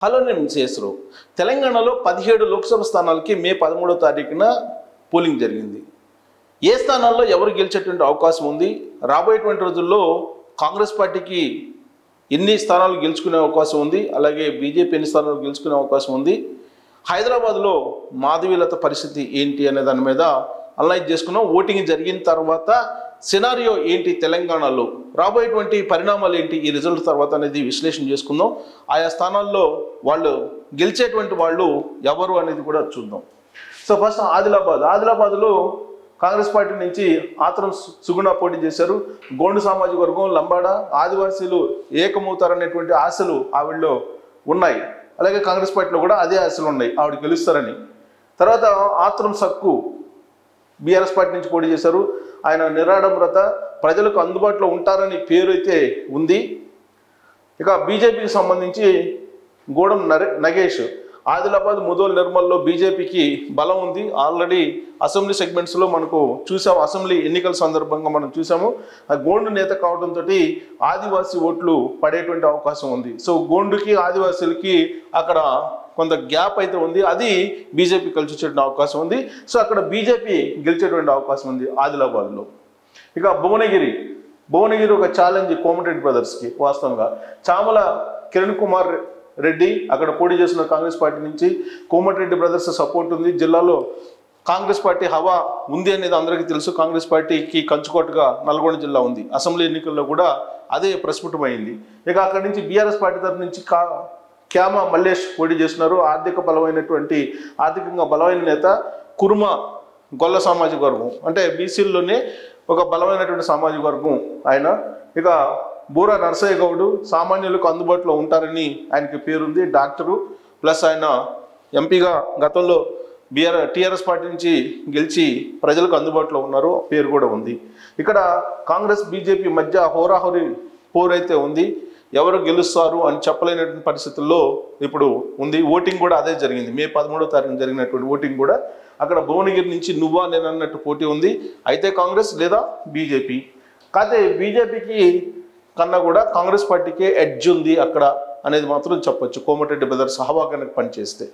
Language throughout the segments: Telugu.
హలో నేను శేషరావు తెలంగాణలో పదిహేడు లోక్సభ స్థానాలకి మే పదమూడో తారీఖున పోలింగ్ జరిగింది ఏ స్థానాల్లో ఎవరు గెలిచేటువంటి అవకాశం ఉంది రాబోయేటువంటి రోజుల్లో కాంగ్రెస్ పార్టీకి ఎన్ని స్థానాలు గెలుచుకునే అవకాశం ఉంది అలాగే బీజేపీ ఎన్ని స్థానాలు గెలుచుకునే అవకాశం ఉంది హైదరాబాద్లో మాధవీలత పరిస్థితి ఏంటి అనే దాని మీద అనలైజ్ చేసుకున్నాం ఓటింగ్ జరిగిన తర్వాత సినారియో ఏంటి తెలంగాణలో రాబోయేటువంటి పరిణామాలు ఏంటి ఈ రిజల్ట్ తర్వాత అనేది విశ్లేషణ చేసుకుందాం ఆయా స్థానాల్లో వాళ్ళు గెలిచేటువంటి వాళ్ళు ఎవరు అనేది కూడా చూద్దాం సో ఫస్ట్ ఆదిలాబాద్ ఆదిలాబాద్లో కాంగ్రెస్ పార్టీ నుంచి ఆత్రం సు- సుగుణ పోటీ చేశారు గోండు సామాజిక వర్గం లంబాడ ఆదివాసీలు ఏకమవుతారనేటువంటి ఆశలు ఆవిడలో ఉన్నాయి అలాగే కాంగ్రెస్ పార్టీలో కూడా అదే ఆశలు ఉన్నాయి ఆవిడ గెలుస్తారని తర్వాత ఆత్రం సక్కు బీఆర్ఎస్ పార్టీ నుంచి పోటీ చేశారు ఆయన నిరాడంబరత ప్రజలకు అందుబాటులో ఉంటారని పేరు అయితే ఉంది ఇక బీజేపీకి సంబంధించి గూడెం నరే నగేష్ ఆదిలాబాద్ ముదోల్ నిర్మల్లో బీజేపీకి బలం ఉంది ఆల్రెడీ అసెంబ్లీ సెగ్మెంట్స్లో మనకు చూసాం అసెంబ్లీ ఎన్నికల సందర్భంగా మనం చూసాము ఆ గోండు నేత కావడంతో ఆదివాసీ ఓట్లు పడేటువంటి అవకాశం ఉంది సో గోండుకి ఆదివాసీలకి అక్కడ కొంత గ్యాప్ అయితే ఉంది అది బీజేపీ కలిసి వచ్చేటువంటి అవకాశం ఉంది సో అక్కడ బీజేపీ గెలిచేటువంటి అవకాశం ఉంది ఆదిలాబాద్లో ఇక భువనగిరి భువనగిరి ఒక ఛాలెంజ్ కోమటిరెడ్డి బ్రదర్స్కి వాస్తవంగా చామల కిరణ్ కుమార్ రెడ్డి అక్కడ పోటీ చేసిన కాంగ్రెస్ పార్టీ నుంచి కోమటిరెడ్డి బ్రదర్స్ సపోర్ట్ ఉంది జిల్లాలో కాంగ్రెస్ పార్టీ హవా ఉంది అనేది అందరికీ తెలుసు కాంగ్రెస్ పార్టీకి కంచుకోటగా నల్గొండ జిల్లా ఉంది అసెంబ్లీ ఎన్నికల్లో కూడా అదే ప్రస్ఫుటమైంది ఇక అక్కడి నుంచి బీఆర్ఎస్ పార్టీ తరఫు నుంచి కా క్యామ మల్లేష్ పోటీ చేస్తున్నారు ఆర్థిక బలమైనటువంటి ఆర్థికంగా బలమైన నేత కుర్మ గొల్ల సామాజిక వర్గం అంటే బీసీల్లోనే ఒక బలమైనటువంటి సామాజిక వర్గం ఆయన ఇక బూర నరసయ్య గౌడు సామాన్యులకు అందుబాటులో ఉంటారని ఆయనకి పేరుంది డాక్టరు ప్లస్ ఆయన ఎంపీగా గతంలో బీఆర్ టీఆర్ఎస్ పార్టీ నుంచి గెలిచి ప్రజలకు అందుబాటులో ఉన్నారు పేరు కూడా ఉంది ఇక్కడ కాంగ్రెస్ బీజేపీ మధ్య హోరాహోరీ పోరైతే ఉంది ఎవరు గెలుస్తారు అని చెప్పలేనటువంటి పరిస్థితుల్లో ఇప్పుడు ఉంది ఓటింగ్ కూడా అదే జరిగింది మే పదమూడో తారీఖున జరిగినటువంటి ఓటింగ్ కూడా అక్కడ భువనగిరి నుంచి నువ్వా నేను అన్నట్టు పోటీ ఉంది అయితే కాంగ్రెస్ లేదా బీజేపీ కాకపోతే బీజేపీకి కన్నా కూడా కాంగ్రెస్ పార్టీకే ఎడ్జ్ ఉంది అక్కడ అనేది మాత్రం చెప్పొచ్చు కోమటిరెడ్డి బ్రదర్స్ హవా కనుక పనిచేస్తే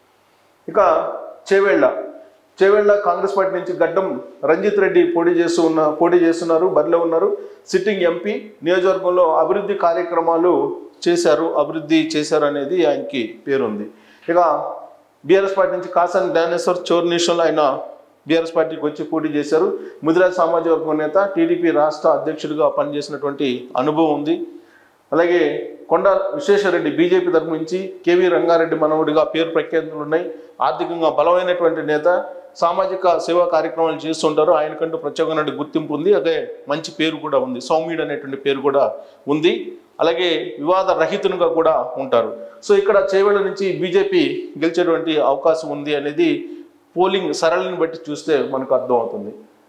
ఇక చేవేళ్ళ చేవేళ్ళ కాంగ్రెస్ పార్టీ నుంచి గడ్డం రంజిత్ రెడ్డి పోటీ చేస్తూ ఉన్న పోటీ చేస్తున్నారు బరిలో ఉన్నారు సిట్టింగ్ ఎంపీ నియోజకవర్గంలో అభివృద్ధి కార్యక్రమాలు చేశారు అభివృద్ధి చేశారు అనేది ఆయనకి పేరుంది ఇక బీఆర్ఎస్ పార్టీ నుంచి కాసాని జ్ఞానేశ్వర్ చోర్ నిషన్లో ఆయన బీఆర్ఎస్ పార్టీకి వచ్చి పోటీ చేశారు ముదిరాజ్ సామాజిక వర్గం నేత టీడీపీ రాష్ట్ర అధ్యక్షుడిగా పనిచేసినటువంటి అనుభవం ఉంది అలాగే కొండ విశ్వేశ్వరరెడ్డి బీజేపీ తరపు నుంచి కేవీ రంగారెడ్డి మనవుడిగా పేరు ప్రఖ్యాతులు ఉన్నాయి ఆర్థికంగా బలమైనటువంటి నేత సామాజిక సేవా కార్యక్రమాలు చేస్తుంటారు ఆయనకంటూ ప్రత్యేకమైన గుర్తింపు ఉంది అదే మంచి పేరు కూడా ఉంది సౌమ్యుడు అనేటువంటి పేరు కూడా ఉంది అలాగే వివాద రహితునిగా కూడా ఉంటారు సో ఇక్కడ చేవేళ్ళ నుంచి బీజేపీ గెలిచేటువంటి అవకాశం ఉంది అనేది పోలింగ్ సరళిని బట్టి చూస్తే మనకు అర్థమవుతుంది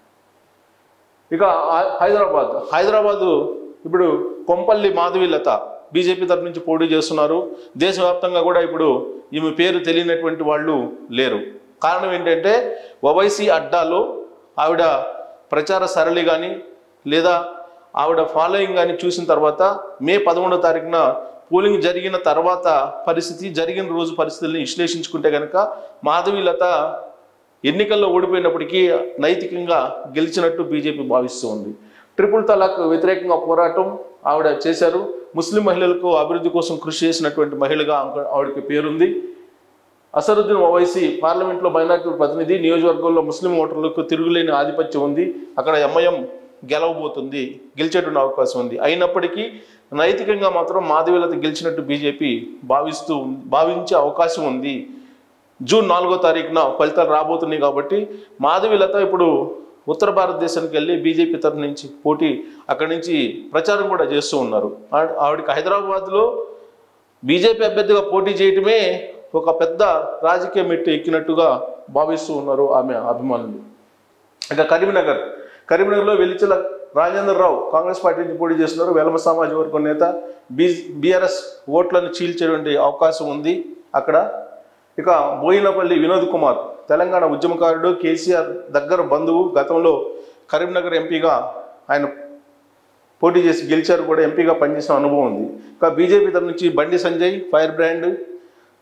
ఇక హై- హైదరాబాద్ హైదరాబాదు ఇప్పుడు కొంపల్లి మాధవీలత బీజేపీ తరపు నుంచి పోటీ చేస్తున్నారు దేశవ్యాప్తంగా కూడా ఇప్పుడు ఈమె పేరు తెలియనటువంటి వాళ్ళు లేరు కారణం ఏంటంటే ఓవైసీ అడ్డాలో ఆవిడ ప్రచార సరళి కానీ లేదా ఆవిడ ఫాలోయింగ్ కానీ చూసిన తర్వాత మే పదమూడో తారీఖున పోలింగ్ జరిగిన తర్వాత పరిస్థితి జరిగిన రోజు పరిస్థితుల్ని విశ్లేషించుకుంటే కనుక మాధవీలత ఎన్నికల్లో ఓడిపోయినప్పటికీ నైతికంగా గెలిచినట్టు బీజేపీ భావిస్తూ ఉంది ట్రిపుల్ తలాక్ వ్యతిరేకంగా పోరాటం ఆవిడ చేశారు ముస్లిం మహిళలకు అభివృద్ధి కోసం కృషి చేసినటువంటి మహిళగా ఆమె- ఆవిడకి పేరుంది అసరుద్దీన్ ఓవైసీ పార్లమెంట్లో మైనార్టీ ప్రతినిధి నియోజకవర్గంలో ముస్లిం ఓటర్లకు తిరుగులేని ఆధిపత్యం ఉంది అక్కడ ఎంఐఎం గెలవబోతుంది గెలిచేటువంటి అవకాశం ఉంది అయినప్పటికీ నైతికంగా మాత్రం మాధవీలత గెలిచినట్టు బీజేపీ భావిస్తూ భావించే అవకాశం ఉంది జూన్ నాలుగో తారీఖున ఫలితాలు రాబోతున్నాయి కాబట్టి మాధవీలత ఇప్పుడు ఉత్తర భారతదేశానికి వెళ్ళి బీజేపీ తరఫు నుంచి పోటీ అక్కడి నుంచి ప్రచారం కూడా చేస్తూ ఉన్నారు ఆ- ఆవిడకి హైదరాబాద్లో బీజేపీ అభ్యర్థిగా పోటీ చేయటమే ఒక పెద్ద రాజకీయ మెట్టు ఎక్కినట్టుగా భావిస్తూ ఉన్నారు ఆమె అభిమానులు ఇక కరీంనగర్ కరీంనగర్లో వెలిచల రాజేంద్రరావు కాంగ్రెస్ పార్టీ నుంచి పోటీ చేస్తున్నారు వెలమ సామాజిక వర్గం నేత బీ బీఆర్ఎస్ ఓట్లను చీల్చేటువంటి అవకాశం ఉంది అక్కడ ఇక బోయినపల్లి వినోద్ కుమార్ తెలంగాణ ఉద్యమకారుడు కేసీఆర్ దగ్గర బంధువు గతంలో కరీంనగర్ ఎంపీగా ఆయన పోటీ చేసి గెలిచారు కూడా ఎంపీగా పనిచేసిన అనుభవం ఉంది ఇంకా బీజేపీ తరఫు నుంచి Bandi Sanjay fire brand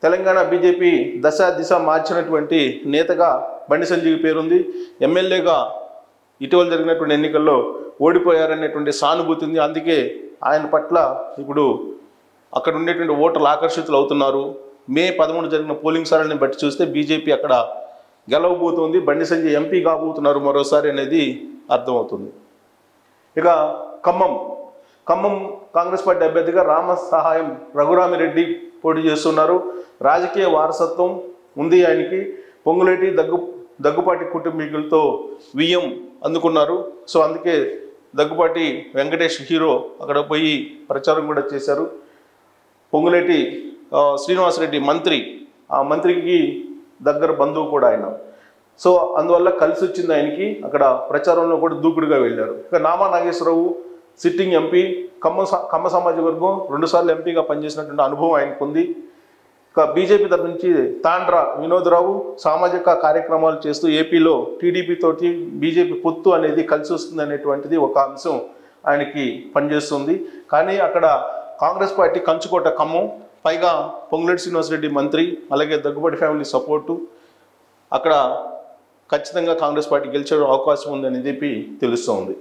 Telangana BJP దశ దిశ మార్చినటువంటి నేతగా బండి సంజయ్ పేరుంది ఎమ్మెల్యేగా ఇటీవల జరిగినటువంటి ఎన్నికల్లో ఓడిపోయారనేటువంటి సానుభూతి ఉంది అందుకే ఆయన పట్ల ఇప్పుడు అక్కడ ఉండేటువంటి ఓటర్లు ఆకర్షితులు అవుతున్నారు మే పదమూడు జరిగిన పోలింగ్ సరళిని బట్టి చూస్తే బీజేపీ అక్కడ గెలవబోతోంది బండి సంజయ్ ఎంపీ కాబోతున్నారు మరోసారి అనేది అర్థమవుతుంది ఇక ఖమ్మం ఖమ్మం కాంగ్రెస్ పార్టీ అభ్యర్థిగా రామ సహాయం రఘురామిరెడ్డి పోటీ చేస్తున్నారు రాజకీయ వారసత్వం ఉంది ఆయనకి పొంగులేటి దగ్గు దగ్గుపాటి కుటుంబీకులతో వియ్యం అందుకున్నారు సో అందుకే దగ్గుపాటి వెంకటేష్ హీరో అక్కడ పోయి ప్రచారం కూడా చేశారు పొంగులేటి ఆ, శ్రీనివాసరెడ్డి మంత్రి ఆ మంత్రికి దగ్గర బంధువు కూడా ఆయన సో అందువల్ల కలిసి వచ్చింది ఆయనకి అక్కడ ప్రచారంలో కూడా దూకుడుగా వెళ్ళారు ఇక నామా నాగేశ్వరరావు సిట్టింగ్ ఎంపీ ఖమ్మ స- ఖమ్మ సమాజ వర్గం రెండుసార్లు ఎంపీగా పనిచేసినటువంటి అనుభవం ఆయనకు ఉంది ఇక బీజేపీ తరఫు నుంచి తాండ్ర వినోద్రావు సామాజిక కార్యక్రమాలు చేస్తూ ఏపీలో టీడీపీ తోటి బీజేపీ పొత్తు అనేది కలిసి వస్తుంది అనేటువంటిది ఒక అంశం ఆయనకి పనిచేస్తుంది కానీ అక్కడ కాంగ్రెస్ పార్టీ కంచుకోట ఖమ్మం పైగా పొంగులేటి శ్రీనివాసరెడ్డి మంత్రి అలాగే దగ్గుబాటి ఫ్యామిలీ సపోర్టు అక్కడ ఖచ్చితంగా కాంగ్రెస్ పార్టీ గెలిచే అవకాశం ఉందని చెప్పి తెలుస్తోంది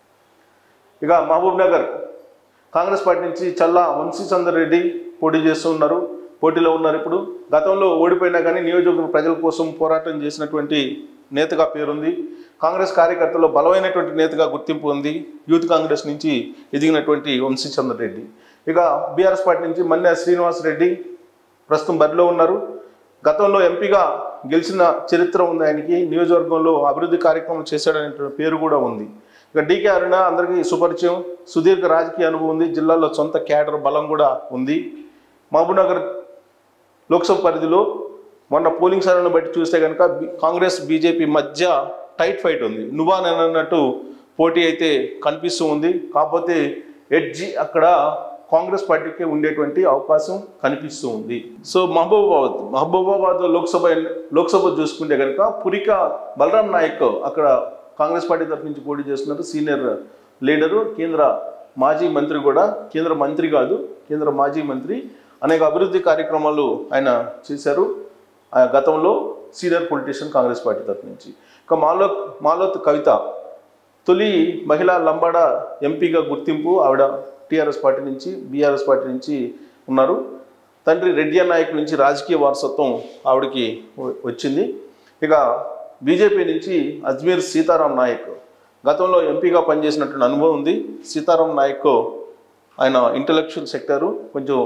ఇక మహబూబ్ నగర్ కాంగ్రెస్ పార్టీ నుంచి చల్లా వంశీ చందర్ రెడ్డి పోటీ చేస్తున్నారు పోటీలో ఉన్నారు ఇప్పుడు గతంలో ఓడిపోయినా కానీ నియోజకవర్గ ప్రజల కోసం పోరాటం చేసినటువంటి నేతగా పేరుంది కాంగ్రెస్ కార్యకర్తల్లో బలమైనటువంటి నేతగా గుర్తింపు ఉంది యూత్ కాంగ్రెస్ నుంచి ఎదిగినటువంటి వంశీ చందర్ రెడ్డి ఇక బీఆర్ఎస్ పార్టీ నుంచి మన్నె శ్రీనివాస్ రెడ్డి ప్రస్తుతం బరిలో ఉన్నారు గతంలో ఎంపీగా గెలిచిన చరిత్ర ఉంది ఆయనకి నియోజకవర్గంలో అభివృద్ధి కార్యక్రమం చేశాడనే పేరు కూడా ఉంది ఇక డీకే అరుణ అందరికీ సుపరిచయం సుదీర్ఘ రాజకీయ అనుభవం ఉంది జిల్లాలో సొంత క్యాడర్ బలం కూడా ఉంది మహబూబ్నగర్ లోక్సభ పరిధిలో మొన్న పోలింగ్ సరళిని బట్టి చూస్తే కనుక బి- కాంగ్రెస్ బీజేపీ మధ్య టైట్ ఫైట్ ఉంది నువ్వా నేను అన్నట్టు పోటీ అయితే కనిపిస్తూ ఉంది కాకపోతే ఎడ్జి అక్కడ కాంగ్రెస్ పార్టీకి ఉండేటువంటి అవకాశం కనిపిస్తూ ఉంది సో మహబూబాబాద్ మహబూబాబాద్ లోక్సభ ఎన్ని- లోక్సభ చూసుకుంటే కనుక పురిక బలరాం నాయక్ అక్కడ కాంగ్రెస్ పార్టీ తరఫు నుంచి పోటీ చేస్తున్నారు సీనియర్ లీడరు కేంద్ర మాజీ మంత్రి కూడా కేంద్ర మంత్రి కాదు కేంద్ర మాజీ మంత్రి అనేక అభివృద్ధి కార్యక్రమాలు ఆయన చేశారు ఆ గతంలో సీనియర్ పొలిటీషియన్ కాంగ్రెస్ పార్టీ తరఫు నుంచి ఇక మాలోత్ మాలోత్ కవిత తొలి మహిళా లంబాడ ఎంపీగా గుర్తింపు ఆవిడ టీఆర్ఎస్ పార్టీ నుంచి బీఆర్ఎస్ పార్టీ నుంచి ఉన్నారు తండ్రి రెడ్డి నాయక్ నుంచి రాజకీయ వారసత్వం ఆవిడకి వ- వచ్చింది ఇక బీజేపీ నుంచి అజ్మీర్ సీతారాం నాయక్ గతంలో ఎంపీగా పనిచేసినటువంటి అనుభవం ఉంది సీతారాం నాయక్ ఆయన ఇంటలెక్చువల్ సెక్టారు కొంచెం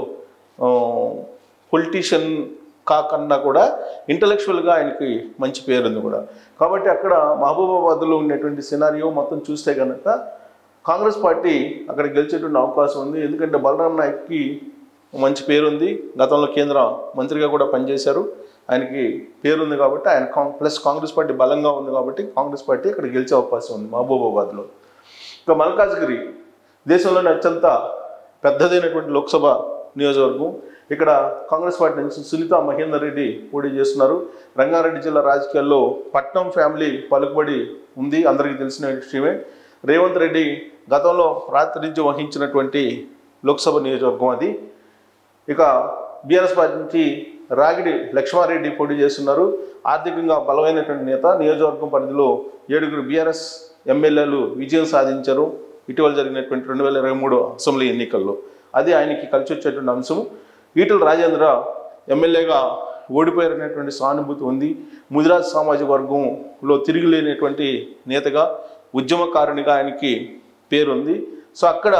పొలిటీషియన్ కాకుండా కూడా ఇంటలెక్చువల్గా ఆయనకి మంచి పేరు ఉంది కూడా కాబట్టి అక్కడ మహబూబాబాద్లో ఉండేటువంటి సినారియో మొత్తం చూస్తే కనుక కాంగ్రెస్ పార్టీ అక్కడ గెలిచేటువంటి అవకాశం ఉంది ఎందుకంటే బలరాం నాయక్కి మంచి పేరు ఉంది గతంలో కేంద్ర మంత్రిగా కూడా పనిచేశారు ఆయనకి పేరుంది కాబట్టి ఆయన కాంగ్ ప్లస్ కాంగ్రెస్ పార్టీ బలంగా ఉంది కాబట్టి కాంగ్రెస్ పార్టీ అక్కడ గెలిచే అవకాశం ఉంది మహబూబాబాద్లో ఇక మల్కాజ్గిరి దేశంలోనే అత్యంత పెద్దదైనటువంటి లోక్సభ నియోజకవర్గం ఇక్కడ కాంగ్రెస్ పార్టీ నుంచి సునీత మహేందర్ రెడ్డి పోటీ చేస్తున్నారు రంగారెడ్డి జిల్లా రాజకీయాల్లో పట్నం ఫ్యామిలీ పలుకుబడి ఉంది అందరికీ తెలిసిన విషయమే రేవంత్ రెడ్డి గతంలో ప్రాతినిధ్యం వహించినటువంటి లోక్సభ నియోజకవర్గం అది ఇక బీఆర్ఎస్ పార్టీ నుంచి రాగిడి లక్ష్మారెడ్డి పోటీ చేస్తున్నారు ఆర్థికంగా బలమైనటువంటి నేత నియోజకవర్గం పరిధిలో ఏడుగురు బీఆర్ఎస్ ఎమ్మెల్యేలు విజయం సాధించారు ఇటీవల జరిగినటువంటి రెండు వేల ఇరవై మూడు అసెంబ్లీ ఎన్నికల్లో అది ఆయనకి కలిసి వచ్చేటువంటి అంశం ఈటల రాజేంద్ర ఎమ్మెల్యేగా ఓడిపోయారనేటువంటి సానుభూతి ఉంది ముదిరాజ్ సామాజిక వర్గంలో తిరిగిలేనటువంటి నేతగా ఉద్యమకారునిగా ఆయనకి పేరుంది సో అక్కడ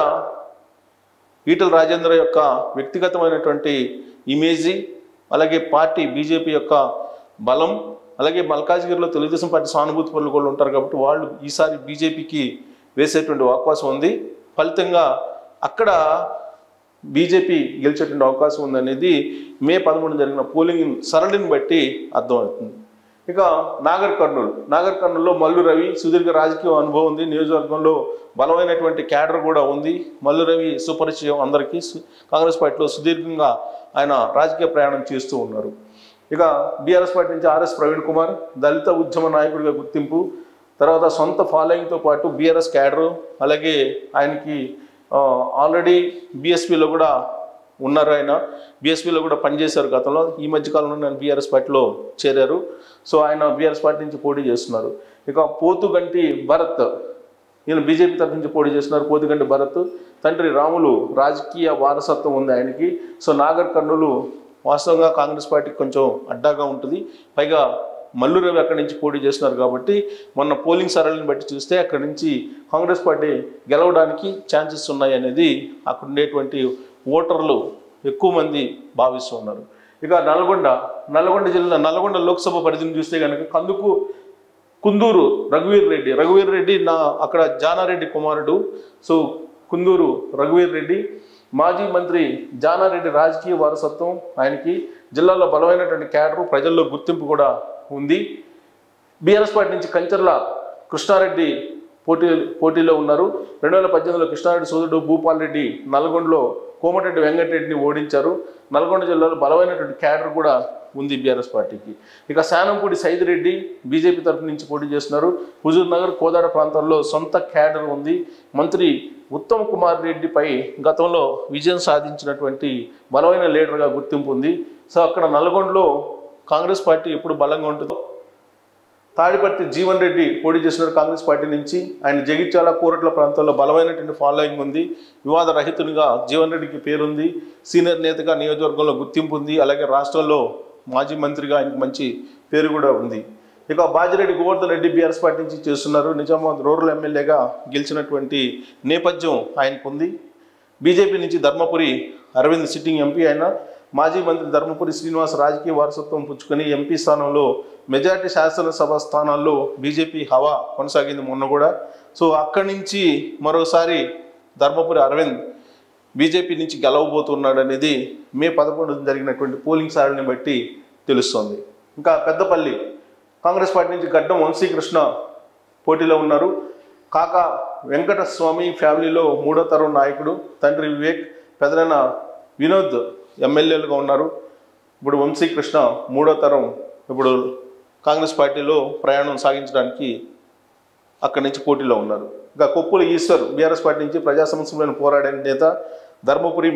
ఈటల రాజేంద్ర యొక్క వ్యక్తిగతమైనటువంటి ఇమేజీ అలాగే పార్టీ బీజేపీ యొక్క బలం అలాగే మల్కాజ్గిరిలో తెలుగుదేశం పార్టీ సానుభూతి పనులు కూడా ఉంటారు కాబట్టి వాళ్ళు ఈసారి బీజేపీకి వేసేటువంటి అవకాశం ఉంది ఫలితంగా అక్కడ బీజేపీ గెలిచేటువంటి అవకాశం ఉందనేది మే పదమూడు జరిగిన పోలింగ్ సరళిని బట్టి అర్థమవుతుంది ఇక నాగర్ కర్నూలు నాగర్ కర్నూలులో మల్లు రవి సుదీర్ఘ రాజకీయ అనుభవం ఉంది నియోజకవర్గంలో బలమైనటువంటి క్యాడర్ కూడా ఉంది మల్లు రవి సుపరిచయం అందరికీ సు- కాంగ్రెస్ పార్టీలో సుదీర్ఘంగా ఆయన రాజకీయ ప్రయాణం చేస్తూ ఉన్నారు ఇక బీఆర్ఎస్ పార్టీ నుంచి ఆర్ఎస్ ప్రవీణ్ కుమార్ దళిత ఉద్యమ నాయకుడిగా గుర్తింపు తర్వాత సొంత ఫాలోయింగ్తో పాటు బీఆర్ఎస్ క్యాడరు అలాగే ఆయనకి ఆల్రెడీ బీఎస్పీలో కూడా ఉన్నారు ఆయన బీఎస్పీలో కూడా పనిచేశారు గతంలో ఈ మధ్య కాలంలో నేను బీఆర్ఎస్ పార్టీలో చేరారు సో ఆయన బీఆర్ఎస్ పార్టీ నుంచి పోటీ చేస్తున్నారు ఇక పోతుగంటి భరత్ ఈయన బీజేపీ తరఫు నుంచి పోటీ చేస్తున్నారు పోతుగంటి భరత్ తండ్రి రాములు రాజకీయ వారసత్వం ఉంది ఆయనకి సో నాగర్ కర్నూలు వాస్తవంగా కాంగ్రెస్ పార్టీకి కొంచెం అడ్డాగా ఉంటుంది పైగా మల్లు రవి అక్కడి నుంచి పోటీ చేస్తున్నారు కాబట్టి మొన్న పోలింగ్ సరళిని బట్టి చూస్తే అక్కడి నుంచి కాంగ్రెస్ పార్టీ గెలవడానికి ఛాన్సెస్ ఉన్నాయి అనేది అక్కడ ఉండేటువంటి ఓటర్లు ఎక్కువ మంది భావిస్తున్నారు ఇక నల్గొండ నల్గొండ జిల్లా నల్గొండ లోక్సభ పరిధిని చూస్తే కనుక కందుకు కుందూరు రఘువీర్ రెడ్డి రఘువీర్ రెడ్డి నా అక్కడ జానారెడ్డి కుమారుడు సో కుందూరు రఘువీర్ రెడ్డి మాజీ మంత్రి జానారెడ్డి రాజకీయ వారసత్వం ఆయనకి జిల్లాలో బలమైనటువంటి క్యాడరు ప్రజల్లో గుర్తింపు కూడా ఉంది బీఆర్ఎస్ పార్టీ నుంచి కంచర్ల కృష్ణారెడ్డి పోటీ పోటీలో ఉన్నారు రెండు వేల పద్దెనిమిదిలో కృష్ణారెడ్డి సోదరుడు భూపాల్ రెడ్డి నల్గొండలో కోమటిరెడ్డి వెంకటరెడ్డిని ఓడించారు నల్గొండ జిల్లాలో బలమైనటువంటి క్యాడర్ కూడా ఉంది బీఆర్ఎస్ పార్టీకి ఇక శానంపూడి సైదిరెడ్డి బీజేపీ తరఫు నుంచి పోటీ చేస్తున్నారు హుజూర్ నగర్ కోదాడ ప్రాంతాల్లో సొంత క్యాడర్ ఉంది మంత్రి ఉత్తమ్ కుమార్ రెడ్డిపై గతంలో విజయం సాధించినటువంటి బలమైన లీడర్గా గుర్తింపు ఉంది సో అక్కడ నల్గొండలో కాంగ్రెస్ పార్టీ ఎప్పుడు బలంగా ఉంటుందో తాడిపర్తి జీవన్ రెడ్డి పోటీ చేస్తున్నారు కాంగ్రెస్ పార్టీ నుంచి ఆయన జగిత్యాల కోరట్ల ప్రాంతాల్లో బలమైనటువంటి ఫాలోయింగ్ ఉంది వివాద రహితునిగా జీవన్ రెడ్డికి పేరుంది సీనియర్ నేతగా నియోజకవర్గంలో గుర్తింపు ఉంది అలాగే రాష్ట్రంలో మాజీ మంత్రిగా ఆయనకు మంచి పేరు కూడా ఉంది ఇక బాజిరెడ్డి గోవర్ధన్ రెడ్డి బీఆర్ఎస్ పార్టీ నుంచి చేస్తున్నారు నిజామాబాద్ రూరల్ ఎమ్మెల్యేగా గెలిచినటువంటి నేపథ్యం ఆయనకు ఉంది బీజేపీ నుంచి ధర్మపురి అరవింద్ సిట్టింగ్ ఎంపీ అయిన మాజీ మంత్రి ధర్మపురి శ్రీనివాస్ రాజకీయ వారసత్వం పుచ్చుకొని ఎంపీ స్థానంలో మెజార్టీ శాసనసభ స్థానాల్లో బీజేపీ హవా కొనసాగింది మొన్న కూడా సో అక్కడి నుంచి మరోసారి ధర్మపురి అరవింద్ బీజేపీ నుంచి గెలవబోతున్నాడు అనేది మే పదకొండు జరిగినటువంటి పోలింగ్ సారని బట్టి తెలుస్తోంది ఇంకా పెద్దపల్లి కాంగ్రెస్ పార్టీ నుంచి గడ్డం వంశీకృష్ణ పోటీలో ఉన్నారు కాక వెంకటస్వామి ఫ్యామిలీలో మూడో తరం నాయకుడు తండ్రి వివేక్ పెదనాన్న వినోద్ ఎమ్మెల్యేలుగా ఉన్నారు ఇప్పుడు వంశీకృష్ణ మూడో తరం ఇప్పుడు కాంగ్రెస్ పార్టీలో ప్రయాణం సాగించడానికి అక్కడి నుంచి పోటీలో ఉన్నారు ఇంకా కొప్పుల ఈశ్వర్ బీఆర్ఎస్ పార్టీ నుంచి ప్రజా సమస్యలను పోరాడే నేత ధర్మపురి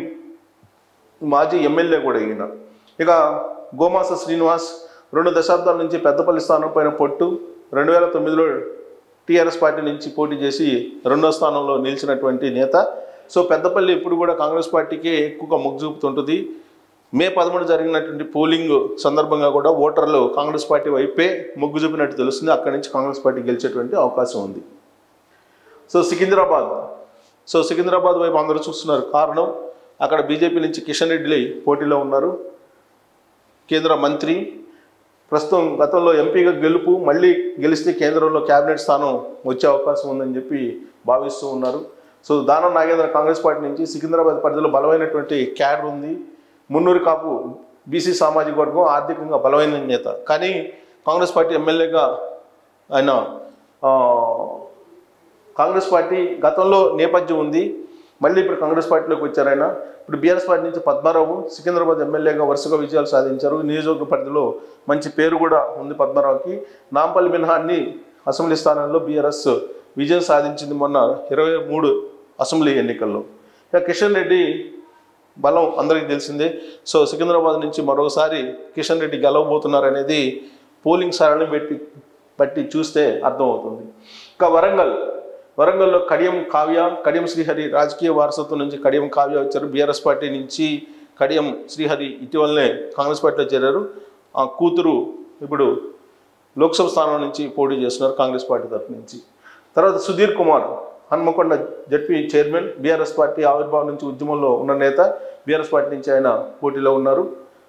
మాజీ ఎమ్మెల్యే కూడా ఈయన ఇక గోమాస శ్రీనివాస్ రెండు దశాబ్దాల నుంచి పెద్దపల్లి స్థానం పైన పొట్టు రెండు వేల తొమ్మిదిలో టీఆర్ఎస్ పార్టీ నుంచి పోటీ చేసి రెండో స్థానంలో నిలిచినటువంటి నేత సో పెద్దపల్లి ఇప్పుడు కూడా కాంగ్రెస్ పార్టీకే ఎక్కువగా మొగ్గు చూపుతుంటుంది మే పదమూడు జరిగినటువంటి పోలింగ్ సందర్భంగా కూడా ఓటర్లు కాంగ్రెస్ పార్టీ వైపే మొగ్గు చూపినట్టు తెలుస్తుంది అక్కడి నుంచి కాంగ్రెస్ పార్టీ గెలిచేటువంటి అవకాశం ఉంది సో సికింద్రాబాద్ సో సికింద్రాబాద్ వైపు అందరూ చూస్తున్నారు కారణం అక్కడ బీజేపీ నుంచి కిషన్ రెడ్డి పోటీలో ఉన్నారు కేంద్ర మంత్రి ప్రస్తుతం గతంలో ఎంపీగా గెలుపు మళ్ళీ గెలిస్తే కేంద్రంలో కేబినెట్ స్థానం వచ్చే అవకాశం ఉందని చెప్పి భావిస్తూ ఉన్నారు సో దానం నాగేంద్ర కాంగ్రెస్ పార్టీ నుంచి సికింద్రాబాద్ పరిధిలో బలమైనటువంటి క్యాడర్ ఉంది మున్నూరు కాపు బీసీ సామాజిక వర్గం ఆర్థికంగా బలమైన నేత కానీ కాంగ్రెస్ పార్టీ ఎమ్మెల్యేగా ఆయన ఆ, కాంగ్రెస్ పార్టీ గతంలో నేపథ్యం ఉంది మళ్ళీ ఇప్పుడు కాంగ్రెస్ పార్టీలోకి వచ్చారు ఆయన ఇప్పుడు బీఆర్ఎస్ పార్టీ నుంచి పద్మారావు సికింద్రాబాద్ ఎమ్మెల్యేగా వరుసగా విజయాలు సాధించారు నియోజకవర్గ పరిధిలో మంచి పేరు కూడా ఉంది పద్మారావుకి నాంపల్లి మినహా అన్ని అసెంబ్లీ స్థానాల్లో బీఆర్ఎస్ విజయం సాధించింది మొన్న ఇరవై మూడు అసెంబ్లీ ఎన్నికల్లో ఇక కిషన్ రెడ్డి బలం అందరికీ తెలిసిందే సో సికింద్రాబాద్ నుంచి మరోసారి కిషన్ రెడ్డి గెలవబోతున్నారు అనేది పోలింగ్ సరళిని బట్టి బట్టి చూస్తే అర్థమవుతుంది ఇంకా వరంగల్ వరంగల్లో కడియం కావ్య కడియం శ్రీహరి రాజకీయ వారసత్వం నుంచి కడియం కావ్య వచ్చారు బీఆర్ఎస్ పార్టీ నుంచి కడియం శ్రీహరి ఇటీవలనే కాంగ్రెస్ పార్టీలో చేరారు ఆ కూతురు ఇప్పుడు లోక్సభ స్థానం నుంచి పోటీ చేస్తున్నారు కాంగ్రెస్ పార్టీ తరఫు నుంచి తర్వాత Sudheer Kumar Hanamkonda ZP chairman BRS party ఆవిర్భావం నుంచి ఉద్యమంలో ఉన్న నేత బీఆర్ఎస్ పార్టీ నుంచి ఆయన పోటీలో ఉన్నారు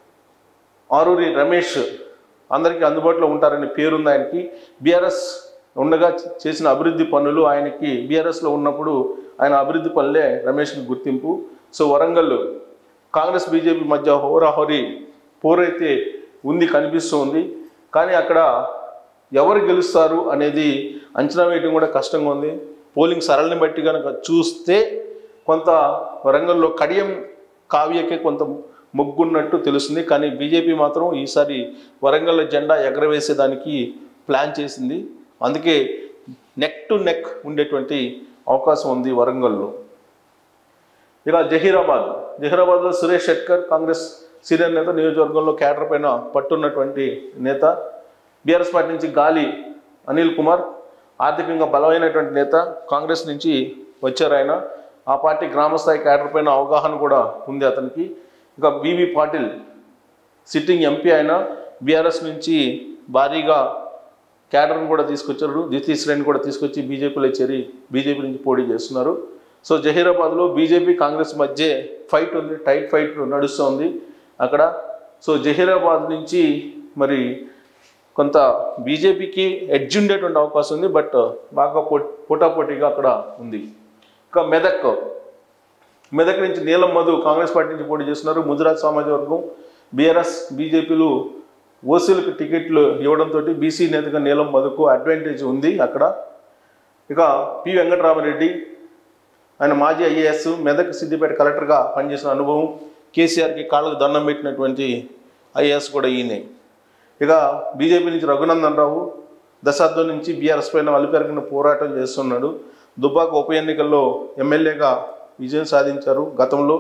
ఆరూరి రమేష్ అందరికీ అందుబాటులో ఉంటారని పేరుంది ఆయనకి బీఆర్ఎస్ ఉండగా చేసిన అభివృద్ధి పనులు ఆయనకి బీఆర్ఎస్లో ఉన్నప్పుడు ఆయన అభివృద్ధి పనులే రమేష్కి గుర్తింపు సో వరంగల్ కాంగ్రెస్ బీజేపీ మధ్య హోరాహోరీ పోరైతే ఉంది కనిపిస్తూ ఉంది కానీ అక్కడ ఎవరు గెలుస్తారు అనేది అంచనా వేయడం కూడా కష్టంగా ఉంది పోలింగ్ సరళిని బట్టి కనుక చూస్తే కొంత వరంగల్లో కడియం కావ్యకే కొంత మొగ్గున్నట్టు తెలుస్తుంది కానీ బీజేపీ మాత్రం ఈసారి వరంగల్ జెండా ఎగరవేసేదానికి ప్లాన్ చేసింది అందుకే నెక్ టు నెక్ ఉండేటువంటి అవకాశం ఉంది వరంగల్లో ఇక జహీరాబాద్ జహీరాబాద్లో సురేష్ షెట్కర్ కాంగ్రెస్ సీనియర్ నేత నియోజకవర్గంలో క్యాడర్ పైన పట్టున్నటువంటి నేత బీఆర్ఎస్ పార్టీ నుంచి గాలి అనిల్ కుమార్ ఆర్థికంగా బలమైనటువంటి నేత కాంగ్రెస్ నుంచి వచ్చారు ఆయన ఆ పార్టీ గ్రామస్థాయి క్యాడర్ పైన అవగాహన కూడా ఉంది అతనికి ఇంకా బీవీ పాటిల్ సిట్టింగ్ ఎంపీ ఆయన బీఆర్ఎస్ నుంచి భారీగా క్యాడర్ని కూడా తీసుకొచ్చారు ద్వితీయ శ్రేణిని కూడా తీసుకొచ్చి బీజేపీలో చేరి బీజేపీ నుంచి పోటీ చేస్తున్నారు సో జహీరాబాద్లో బీజేపీ కాంగ్రెస్ మధ్య ఫైట్ ఉంది టైట్ ఫైట్ నడుస్తుంది అక్కడ సో జహీరాబాద్ నుంచి మరి కొంత బీజేపీకి ఎడ్జ్ ఉండేటువంటి అవకాశం ఉంది బట్ బాగా పో పోటాపోటీగా అక్కడ ఉంది ఇంకా మెదక్ మెదక్ నుంచి నీలం మధు కాంగ్రెస్ పార్టీ నుంచి పోటీ చేస్తున్నారు ముజరాజ్ సామాజిక వర్గం బీఆర్ఎస్ బీజేపీలు ఓసీలకు టికెట్లు ఇవ్వడంతో బీసీ నేతగా నీలం మధుకు అడ్వాంటేజ్ ఉంది అక్కడ ఇక పి వెంకటరామరెడ్డి ఆయన మాజీ ఐఏఎస్ మెదక్ సిద్దిపేట కలెక్టర్గా పనిచేసిన అనుభవం కేసీఆర్కి కాళ్ళకు దండం పెట్టినటువంటి ఐఏఎస్ కూడా ఈయనే ఇక బీజేపీ నుంచి రఘునందన్ రావు దశాబ్దం నుంచి బీఆర్ఎస్ పైన అలిపెరగిన పోరాటం చేస్తున్నాడు దుబ్బాక ఉప ఎన్నికల్లో ఎమ్మెల్యేగా విజయం సాధించారు గతంలో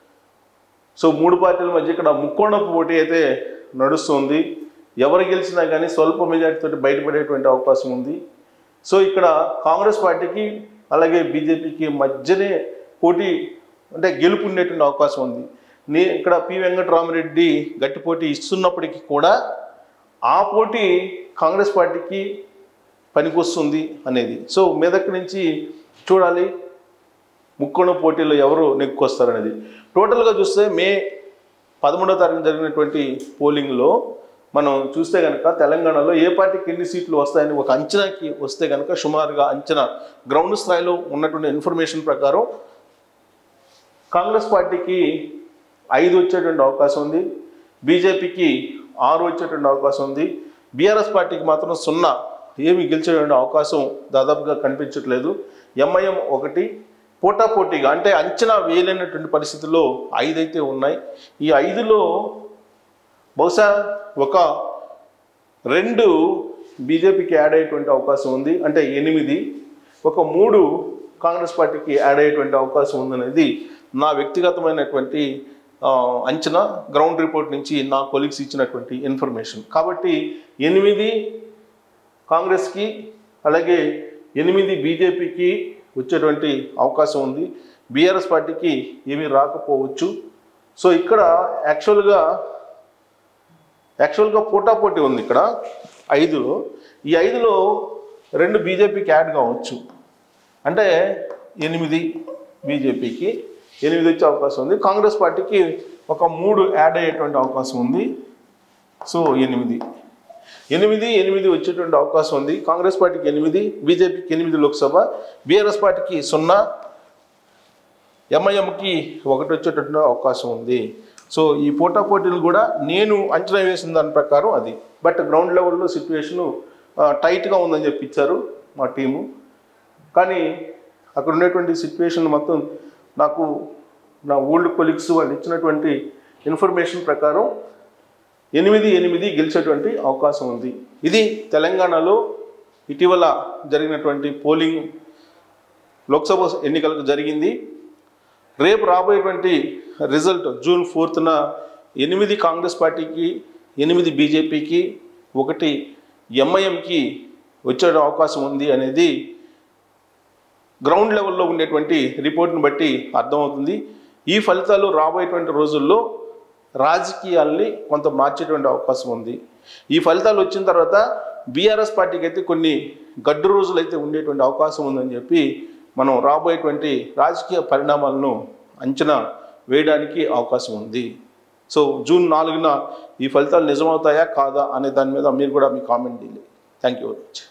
సో మూడు పార్టీల మధ్య ఇక్కడ ముక్కోణపు పోటీ అయితే నడుస్తుంది ఎవరు గెలిచినా కానీ స్వల్ప మెజార్టీతో బయటపడేటువంటి అవకాశం ఉంది సో ఇక్కడ కాంగ్రెస్ పార్టీకి అలాగే బీజేపీకి మధ్యనే పోటీ అంటే గెలుపు ఉండేటువంటి అవకాశం ఉంది నే ఇక్కడ పి వెంకటరామరెడ్డి గట్టి పోటీ ఇస్తున్నప్పటికీ కూడా ఆ పోటీ కాంగ్రెస్ పార్టీకి పనికొస్తుంది అనేది సో మెదక్ నుంచి చూడాలి ముక్కోణ పోటీలో ఎవరు నెక్కొస్తారనేది టోటల్గా చూస్తే మే పదమూడో తారీఖున జరిగినటువంటి పోలింగ్లో మనం చూస్తే కనుక తెలంగాణలో ఏ పార్టీకి ఎన్ని సీట్లు వస్తాయని ఒక అంచనాకి వస్తే కనుక సుమారుగా అంచనా గ్రౌండ్ స్థాయిలో ఉన్నటువంటి ఇన్ఫర్మేషన్ ప్రకారం కాంగ్రెస్ పార్టీకి ఐదు వచ్చేటువంటి అవకాశం ఉంది బీజేపీకి ఆరు వచ్చేటువంటి అవకాశం ఉంది బీఆర్ఎస్ పార్టీకి మాత్రం సున్నా ఏమి గెలిచేటువంటి అవకాశం దాదాపుగా కనిపించట్లేదు ఎంఐఎం ఒకటి పోటాపోటీగా అంటే అంచనా వేయలేనటువంటి పరిస్థితుల్లో ఐదు అయితే ఉన్నాయి ఈ ఐదులో బహుశా ఒక రెండు బీజేపీకి యాడ్ అయ్యేటువంటి అవకాశం ఉంది అంటే ఎనిమిది ఒక మూడు కాంగ్రెస్ పార్టీకి యాడ్ అయ్యేటువంటి అవకాశం ఉందనేది నా వ్యక్తిగతమైనటువంటి ఆ, అంచనా గ్రౌండ్ రిపోర్ట్ నుంచి నా కొలీగ్స్ ఇచ్చినటువంటి ఇన్ఫర్మేషన్ కాబట్టి ఎనిమిది కాంగ్రెస్కి అలాగే ఎనిమిది బీజేపీకి వచ్చేటువంటి అవకాశం ఉంది బీఆర్ఎస్ పార్టీకి ఏమీ రాకపోవచ్చు సో ఇక్కడ యాక్చువల్గా యాక్చువల్గా పోటాపోటీ ఉంది ఇక్కడ ఐదులో ఈ ఐదులో రెండు బీజేపీకి యాడ్ కావచ్చు అంటే ఎనిమిది బీజేపీకి ఎనిమిది వచ్చే అవకాశం ఉంది కాంగ్రెస్ పార్టీకి ఒక మూడు యాడ్ అయ్యేటువంటి అవకాశం ఉంది సో ఎనిమిది ఎనిమిది ఎనిమిది వచ్చేటువంటి అవకాశం ఉంది కాంగ్రెస్ పార్టీకి ఎనిమిది బీజేపీకి ఎనిమిది లోక్సభ బీఆర్ఎస్ పార్టీకి సున్నా ఎంఐఎంకి ఒకటి వచ్చేటటువంటి అవకాశం ఉంది సో ఈ పోటా పోటీలు కూడా నేను అంచనా వేసిన దాని ప్రకారం అది బట్ గ్రౌండ్ లెవెల్లో సిచ్యువేషను టైట్గా ఉందని చెప్పి ఇచ్చారు మా టీము కానీ అక్కడ ఉండేటువంటి సిచ్యువేషన్ మొత్తం నాకు నా ఓల్డ్ కొలీగ్స్ వాళ్ళు ఇచ్చినటువంటి ఇన్ఫర్మేషన్ ప్రకారం ఎనిమిది ఎనిమిది గెలిచేటువంటి అవకాశం ఉంది ఇది తెలంగాణలో ఇటీవల జరిగినటువంటి పోలింగ్ లోక్సభ ఎన్నికలకు జరిగింది రేపు రాబోయేటువంటి రిజల్ట్ జూన్ ఫోర్త్న ఎనిమిది కాంగ్రెస్ పార్టీకి ఎనిమిది బీజేపీకి ఒకటి ఎంఐఎంకి వచ్చే అవకాశం ఉంది అనేది గ్రౌండ్ లెవెల్లో ఉండేటువంటి రిపోర్ట్ని బట్టి అర్థమవుతుంది ఈ ఫలితాలు రాబోయేటువంటి రోజుల్లో రాజకీయాల్ని కొంత మార్చేటువంటి అవకాశం ఉంది ఈ ఫలితాలు వచ్చిన తర్వాత బీఆర్ఎస్ పార్టీకి అయితే కొన్ని గడ్డు రోజులు అయితే ఉండేటువంటి అవకాశం ఉందని చెప్పి మనం రాబోయేటువంటి రాజకీయ పరిణామాలను అంచనా వేయడానికి అవకాశం ఉంది సో జూన్ నాలుగున ఈ ఫలితాలు నిజమవుతాయా కాదా అనే దాని మీద మీరు కూడా మీ కామెంట్ చేయాలి థ్యాంక్ యూ వెరీ మచ్